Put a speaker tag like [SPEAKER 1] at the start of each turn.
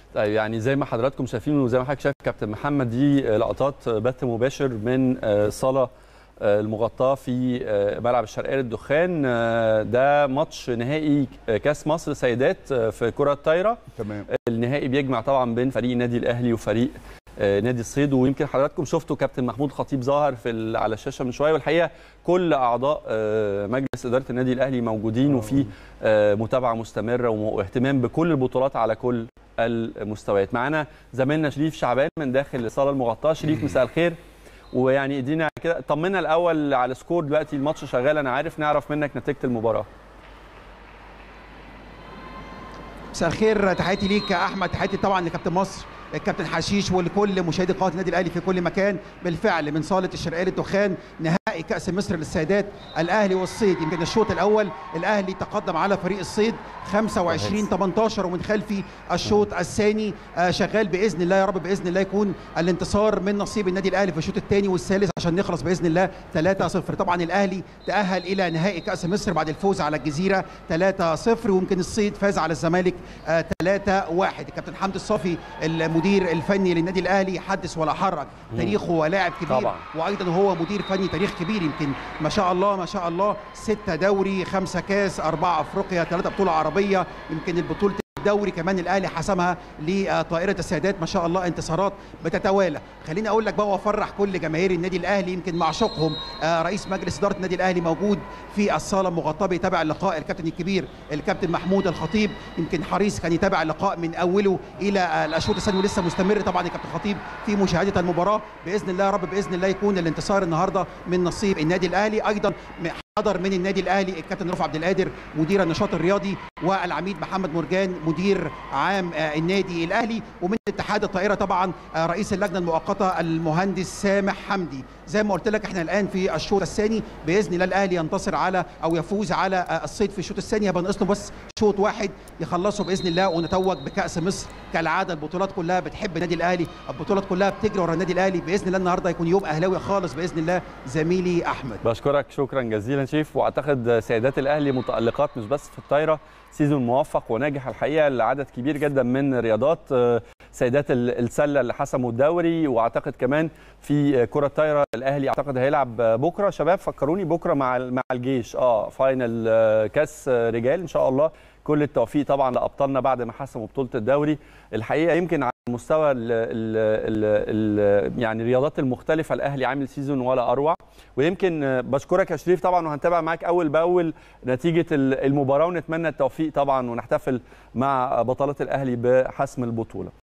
[SPEAKER 1] طيب يعني زي ما حضراتكم شايفين وزي ما حضرتك شايف كابتن محمد دي لقطات بث مباشر من صاله المغطاه في ملعب الشرقيه للدخان ده ماتش نهائي كاس مصر سيدات في كره الطايره
[SPEAKER 2] تمام
[SPEAKER 1] النهائي بيجمع طبعا بين فريق النادي الاهلي وفريق نادي الصيد ويمكن حضراتكم شفتوا كابتن محمود خطيب ظاهر في على الشاشه من شويه والحقيقه كل اعضاء مجلس اداره النادي الاهلي موجودين وفي متابعه مستمره واهتمام بكل البطولات على كل المستويات معانا زميلنا شريف شعبان من داخل الصاله المغطاه شريف مساء الخير ويعني ادينا كده طمنا الاول على السكور دلوقتي الماتش شغال انا عارف نعرف منك نتيجه المباراه
[SPEAKER 3] مساء الخير تحياتي ليك يا احمد تحياتي طبعا لكابتن مصر الكابتن حشيش ولكل مشاهدي قناه النادي الاهلي في كل مكان بالفعل من صاله الشرقيه للدخان نهائي كاس مصر للسيدات الاهلي والصيد يمكن الشوط الاول الاهلي تقدم على فريق الصيد 25 18 ومن خلفي الشوط الثاني شغال باذن الله يا رب باذن الله يكون الانتصار من نصيب النادي الاهلي في الشوط الثاني والثالث عشان نخلص باذن الله 3-0 طبعا الاهلي تاهل الى نهائي كاس مصر بعد الفوز على الجزيره 3-0 ويمكن الصيد فاز على الزمالك 3-1 الكابتن حمدي الصافي المدير الفني للنادي الاهلي حدث ولا حرج تاريخه ولاعب كبير
[SPEAKER 1] طبعا.
[SPEAKER 3] وايضا هو مدير فني تاريخ كبير يمكن ما شاء الله ما شاء الله ستة دوري خمسة كاس أربعة أفريقيا ثلاثة بطولة عربية يمكن البطولة الدوري كمان الاهلي حسمها لطائره السيدات ما شاء الله انتصارات بتتوالى خليني اقول لك بقى وافرح كل جماهير النادي الاهلي يمكن معشوقهم رئيس مجلس اداره النادي الاهلي موجود في الصاله المغطاه بيتابع اللقاء الكابتن الكبير الكابتن محمود الخطيب يمكن حريص كان يتابع اللقاء من اوله الى الاشواط الثانيه ولسه مستمر طبعا الكابتن الخطيب في مشاهده المباراه باذن الله يا رب باذن الله يكون الانتصار النهارده من نصيب النادي الاهلي ايضا حضر من النادي الاهلي الكابتن رفع عبد القادر مدير النشاط الرياضي والعميد محمد مرجان مدير عام النادي الاهلي ومن اتحاد الطائره طبعا رئيس اللجنه المؤقته المهندس سامح حمدي زي ما قلت لك احنا الان في الشوط الثاني باذن الله الاهلي ينتصر على او يفوز على الصيد في الشوط الثاني يبقى ناقص له بس شوط واحد يخلصه باذن الله ونتوج بكاس مصر كالعاده البطولات كلها بتحب النادي الاهلي البطولات كلها بتجري ورا النادي الاهلي باذن الله النهارده يكون يوم اهلاوي خالص باذن الله زميلي احمد
[SPEAKER 1] بشكرك شكرا جزيلا شريف واعتقد سيدات الاهلي متالقات مش بس في الطايره سيزون موفق وناجح الحقيقه لعدد كبير جدا من رياضات سيدات السله اللي حسموا الدوري واعتقد كمان في كره الطايره الاهلي اعتقد هيلعب بكره شباب فكروني بكره مع مع الجيش اه فاينل كاس رجال ان شاء الله كل التوفيق طبعا لابطالنا بعد ما حسموا بطوله الدوري الحقيقه يمكن على المستوى ال ال ال يعني الرياضات المختلفه الاهلي عامل سيزون ولا اروع ويمكن بشكرك يا شريف طبعا وهنتابع معاك اول باول نتيجه المباراه ونتمنى التوفيق طبعا ونحتفل مع بطلات الاهلي بحسم البطوله